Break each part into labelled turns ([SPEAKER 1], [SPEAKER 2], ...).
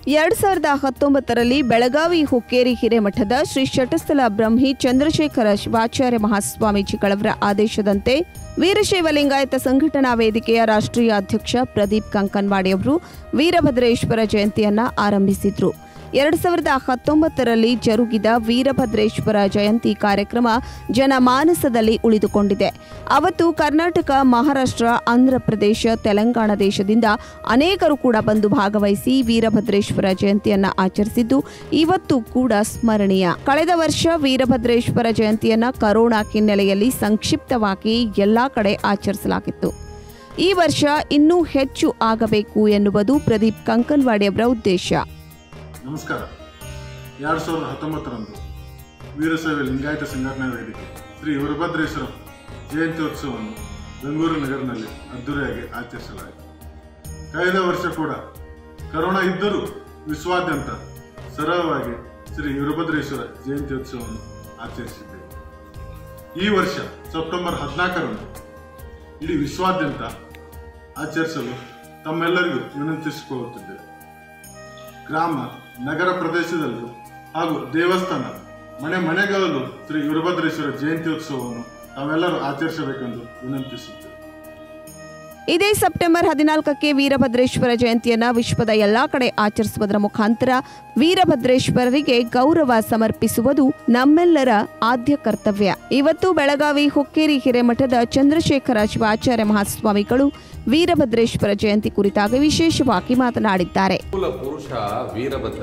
[SPEAKER 1] ಎರಡ್ ಸಾವಿರದ ಹತ್ತೊಂಬತ್ತರಲ್ಲಿ ಬೆಳಗಾವಿ ಹುಕ್ಕೇರಿ ಹಿರೇಮಠದ ಶ್ರೀ ಶಟಸ್ಥಲ ಬ್ರಹ್ಮಿ ಚಂದ್ರಶೇಖರ ಶಿವಾಚಾರ್ಯ ಮಹಾಸ್ವಾಮೀಜಿಗಳವರ ಆದೇಶದಂತೆ ವೀರಶೈವ ಲಿಂಗಾಯತ ಸಂಘಟನಾ ವೇದಿಕೆಯ ರಾಷ್ಟ್ರೀಯ ಅಧ್ಯಕ್ಷ ಪ್ರದೀಪ್ ಕಂಕನ್ವಾಡಿ ಅವರು ವೀರಭದ್ರೇಶ್ವರ ಜಯಂತಿಯನ್ನ ಆರಂಭಿಸಿದ್ರು ಎರಡ್ ಸಾವಿರದ ಹತ್ತೊಂಬತ್ತರಲ್ಲಿ ಜರುಗಿದ ವೀರಭದ್ರೇಶ್ವರ ಜಯಂತಿ ಕಾರ್ಯಕ್ರಮ ಜನಮಾನಸದಲ್ಲಿ ಉಳಿದುಕೊಂಡಿದೆ ಅವತ್ತು ಕರ್ನಾಟಕ ಮಹಾರಾಷ್ಟ್ರ ಆಂಧ್ರಪ್ರದೇಶ ತೆಲಂಗಾಣ ದೇಶದಿಂದ ಅನೇಕರು ಕೂಡ ಬಂದು ಭಾಗವಹಿಸಿ ವೀರಭದ್ರೇಶ್ವರ ಜಯಂತಿಯನ್ನ ಆಚರಿಸಿದ್ದು ಇವತ್ತು ಕೂಡ ಸ್ಮರಣೀಯ ಕಳೆದ ವರ್ಷ ವೀರಭದ್ರೇಶ್ವರ ಜಯಂತಿಯನ್ನ ಕರೋನಾ ಹಿನ್ನೆಲೆಯಲ್ಲಿ ಸಂಕ್ಷಿಪ್ತವಾಗಿ ಎಲ್ಲಾ ಕಡೆ ಆಚರಿಸಲಾಗಿತ್ತು ಈ ವರ್ಷ ಇನ್ನೂ ಹೆಚ್ಚು ಆಗಬೇಕು ಎನ್ನುವುದು ಪ್ರದೀಪ್ ಕಂಕನ್ವಾಡಿ ಅವರ ಉದ್ದೇಶ
[SPEAKER 2] ನಮಸ್ಕಾರ ಎರಡು ಸಾವಿರದ ಹತ್ತೊಂಬತ್ತರಂದು ವೀರಶೈವ ಲಿಂಗಾಯತ ಸಂಘಟನಾ ವೇದಿಕೆ ಶ್ರೀ ವೀರಭದ್ರೇಶ್ವರ ಜಯಂತ್ಯೋತ್ಸವವನ್ನು ಬೆಂಗಳೂರು ನಗರದಲ್ಲಿ ಅದ್ದೂರಿಯಾಗಿ ಆಚರಿಸಲಾಯಿತು ಕಳೆದ ವರ್ಷ ಕೂಡ ಕರೋನಾ ಇದ್ದರೂ ವಿಶ್ವಾದ್ಯಂತ ಸರಳವಾಗಿ ಶ್ರೀ ವೀರಭದ್ರೇಶ್ವರ ಜಯಂತ್ಯೋತ್ಸವವನ್ನು ಆಚರಿಸಿದ್ದೇವೆ ಈ ವರ್ಷ ಸೆಪ್ಟೆಂಬರ್ ಹದಿನಾಲ್ಕರಂದು ಇಡೀ ವಿಶ್ವಾದ್ಯಂತ ಆಚರಿಸಲು ತಮ್ಮೆಲ್ಲರಿಗೂ ವಿನಂತಿಸಿಕೊಳ್ಳುತ್ತಿದ್ದೇವೆ ಗ್ರಾಮ ನಗರ ಪ್ರದೇಶದಲ್ಲೂ ಹಾಗೂ ದೇವಸ್ಥಾನ ಮನೆ ಮನೆಗಳಲ್ಲೂ ಶ್ರೀ ವೀರಭದ್ರೇಶ್ವರ ಜಯಂತ್ಯೋತ್ಸವವನ್ನು ತಾವೆಲ್ಲರೂ ಆಚರಿಸಬೇಕೆಂದು ವಿನಂತಿಸುತ್ತೇವೆ
[SPEAKER 1] ಇದೇ ಸೆಪ್ಟೆಂಬರ್ ಹದಿನಾಲ್ಕಕ್ಕೆ ವೀರಭದ್ರೇಶ್ವರ ಜಯಂತಿಯನ್ನ ವಿಶ್ವದ ಎಲ್ಲಾ ಕಡೆ ಆಚರಿಸುವುದರ ಮುಖಾಂತರ ವೀರಭದ್ರೇಶ್ವರರಿಗೆ ಗೌರವ ಸಮರ್ಪಿಸುವುದು ನಮ್ಮೆಲ್ಲರ ಆದ್ಯ ಕರ್ತವ್ಯ ಇವತ್ತು ಬೆಳಗಾವಿ ಹುಕ್ಕೇರಿ ಹಿರೇಮಠದ ಚಂದ್ರಶೇಖರ ಶಿವಾಚಾರ್ಯ ಮಹಾಸ್ವಾಮಿಗಳು ವೀರಭದ್ರೇಶ್ವರ ಜಯಂತಿ ಕುರಿತಾಗಿ ವಿಶೇಷವಾಗಿ ಮಾತನಾಡಿದ್ದಾರೆ
[SPEAKER 3] ಮೂಲ ಪುರುಷ ವೀರಭದ್ರ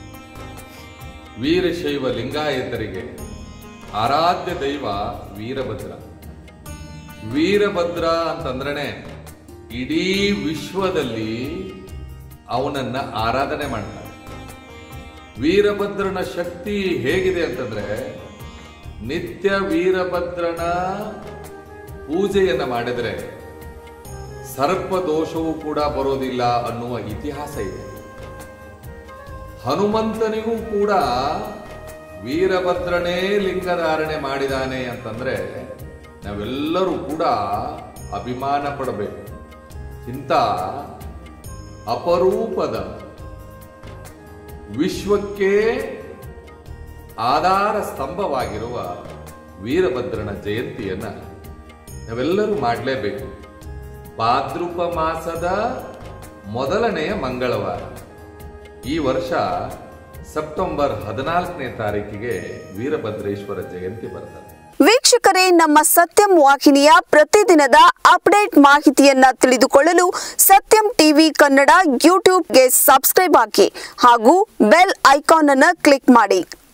[SPEAKER 3] ವೀರಶೈವ ಲಿಂಗಾಯತರಿಗೆ ಆರಾಧ್ಯ ದೈವ ವೀರಭದ್ರ ವೀರಭದ್ರ ಅಂತಂದ್ರೆ ಇಡೀ ವಿಶ್ವದಲ್ಲಿ ಅವನನ್ನ ಆರಾಧನೆ ಮಾಡ್ತಾರೆ ವೀರಭದ್ರನ ಶಕ್ತಿ ಹೇಗಿದೆ ಅಂತಂದ್ರೆ ನಿತ್ಯ ವೀರಭದ್ರನ ಪೂಜೆಯನ್ನ ಮಾಡಿದ್ರೆ ಸರ್ಪ ದೋಷವೂ ಕೂಡ ಬರೋದಿಲ್ಲ ಅನ್ನುವ ಇತಿಹಾಸ ಇದೆ ಹನುಮಂತನಿಗೂ ಕೂಡ ವೀರಭದ್ರನೇ ಲಿಂಗಧಾರಣೆ ಮಾಡಿದಾನೆ ಅಂತಂದ್ರೆ ನಾವೆಲ್ಲರೂ ಕೂಡ ಅಭಿಮಾನ ಪಡಬೇಕು ಇಂಥ ಅಪರೂಪದ ವಿಶ್ವಕ್ಕೆ ಆಧಾರ ಸ್ತಂಭವಾಗಿರುವ ವೀರಭದ್ರನ ಜಯಂತಿಯನ್ನ ನಾವೆಲ್ಲರೂ ಮಾಡಲೇಬೇಕು ಭಾದ್ರಪ ಮಾಸದ ಮೊದಲನೆಯ ಮಂಗಳವಾರ ಈ ವರ್ಷ ಸೆಪ್ಟೆಂಬರ್ ಹದಿನಾಲ್ಕನೇ ತಾರೀಕಿಗೆ ವೀರಭದ್ರೇಶ್ವರ ಜಯಂತಿ ಬರ್ತದೆ
[SPEAKER 1] ವೀಕ್ಷಕರೇ ನಮ್ಮ ಸತ್ಯಂ ವಾಹಿನಿಯ ಪ್ರತಿದಿನದ ಅಪ್ಡೇಟ್ ಮಾಹಿತಿಯನ್ನ ತಿಳಿದುಕೊಳ್ಳಲು ಸತ್ಯಂ ಟಿವಿ ಕನ್ನಡ ಯೂಟ್ಯೂಬ್ಗೆ ಸಬ್ಸ್ಕ್ರೈಬ್ ಹಾಕಿ ಹಾಗೂ ಬೆಲ್ ಐಕಾನ್ ಅನ್ನು ಕ್ಲಿಕ್ ಮಾಡಿ